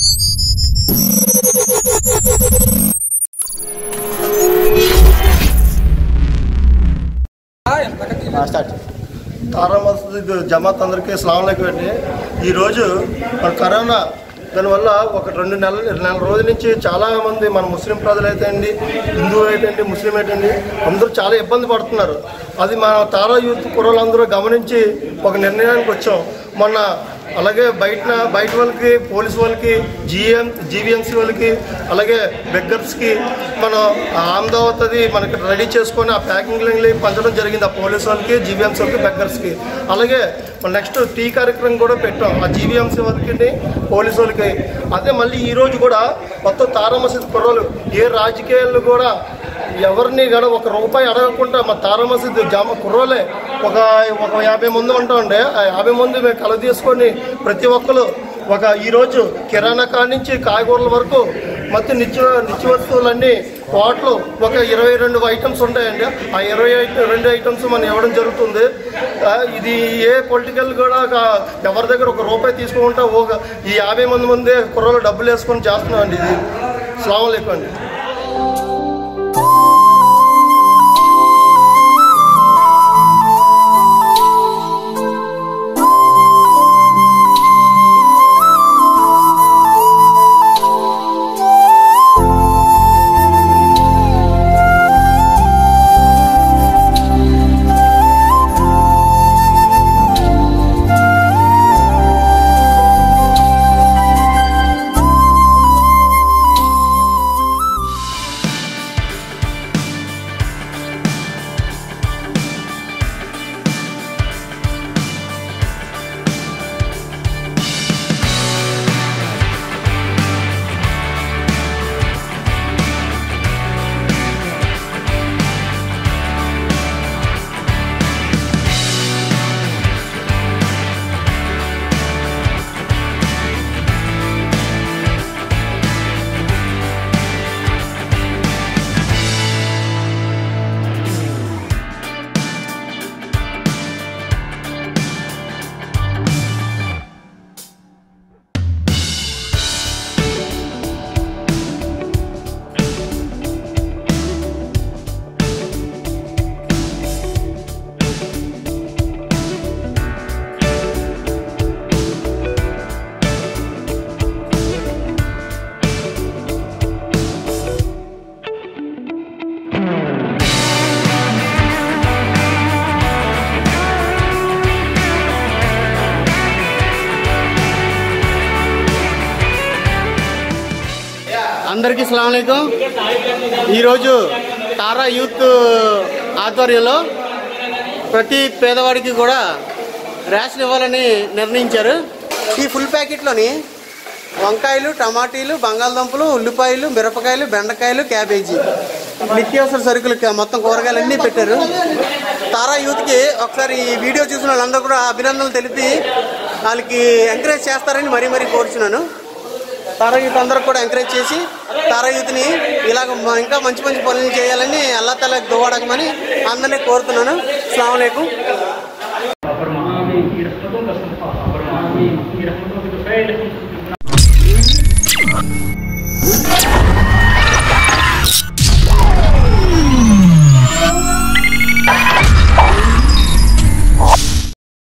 తారా మసీద్ జమాత్ అందరికీ అస్సలాముఅలైకుం అండి ఈరోజు మన కరోనా దానివల్ల ఒక రెండు నెలల నెల రోజుల నుంచి చాలా మంది మన ముస్లిం ప్రజలు అయితే అండి హిందూ అయితే ముస్లిం అయితే అందరూ చాలా ఇబ్బంది పడుతున్నారు అది మన తారా యూత్ కుర్రలందరూ గమనించి ఒక నిర్ణయానికి వచ్చాం మొన్న అలాగే బయట బయట వాళ్ళకి పోలీస్ వాళ్ళకి జిఎం జీవీఎంసీ వాళ్ళకి అలాగే బెగ్గర్స్కి మనం ఆమ్దావత్ అది మనకి రెడీ చేసుకొని ఆ ప్యాకింగ్ లైన్లు పంచడం జరిగింది ఆ పోలీస్ వాళ్ళకి జీవీఎంసీ వాళ్ళకి బెగ్గర్స్కి అలాగే నెక్స్ట్ టీ కార్యక్రమం కూడా పెట్టాం ఆ జీవీఎంసీ వాళ్ళకి పోలీస్ వాళ్ళకి అదే మళ్ళీ ఈ రోజు కూడా మొత్తం తారా మసీద్ కుర్రలు ఏ రాజకీయాలు కూడా ఎవరిని కూడా ఒక రూపాయి అడగకుండా మా తారా మసీద్ జామ కుర్రోలే ఒక ఒక యాభై మంది ఉంటామండి ఆ యాభై మంది మేము కల తీసుకొని ప్రతి ఒక్కరు ఒక ఈరోజు కిరాణా కాడి నుంచి కాయగూరల వరకు మొత్తం నిత్య నిత్య వస్తువులన్నీ వాటిలో ఒక ఇరవై రెండు ఐటమ్స్ ఉంటాయండి ఆ ఇరవై రెండు ఐటమ్స్ మనం ఇవ్వడం జరుగుతుంది ఆ, ఇది ఏ పొలిటికల్ కూడా కా- ఎవరి దగ్గర ఒక రూపాయి తీసుకుంటా ఒక ఈ యాభై మంది మంది కుర్రలు డబ్బులు వేసుకొని చేస్తున్నామండి ఇది స్లాం అండి అందరికీ అస్సలామలైకుం ఈరోజు తారా యూత్ ఆధ్వర్యంలో ప్రతి పేదవాడికి కూడా రేషన్ ఇవ్వాలని నిర్ణయించారు ఈ ఫుల్ ప్యాకెట్లోని వంకాయలు టమాటీలు బంగాళదుంపలు ఉల్లిపాయలు మిరపకాయలు బెండకాయలు క్యాబేజీ నిత్యావసర సరుకులు క- మొత్తం కూరగాయలు అన్నీ పెట్టారు తారా యూత్కి ఒకసారి ఈ వీడియో చూసిన వాళ్ళందరూ కూడా అభినందనలు తెలిపి వాళ్ళకి ఎంకరేజ్ చేస్తారని మరీ మరీ కోరుచున్నాను తారా యూత్ అందరూ కూడా ఎంకరేజ్ చేసి తారా యూత్ని ఇలాగ మ- ఇంకా మంచి మంచి పనులు చేయాలని అల్లా తల దువ్వడకమని అందరినీ కోరుతున్నాను అస్సలాము అలైకుం برمامي يرحمكم بس برمامي يرحمكم بخير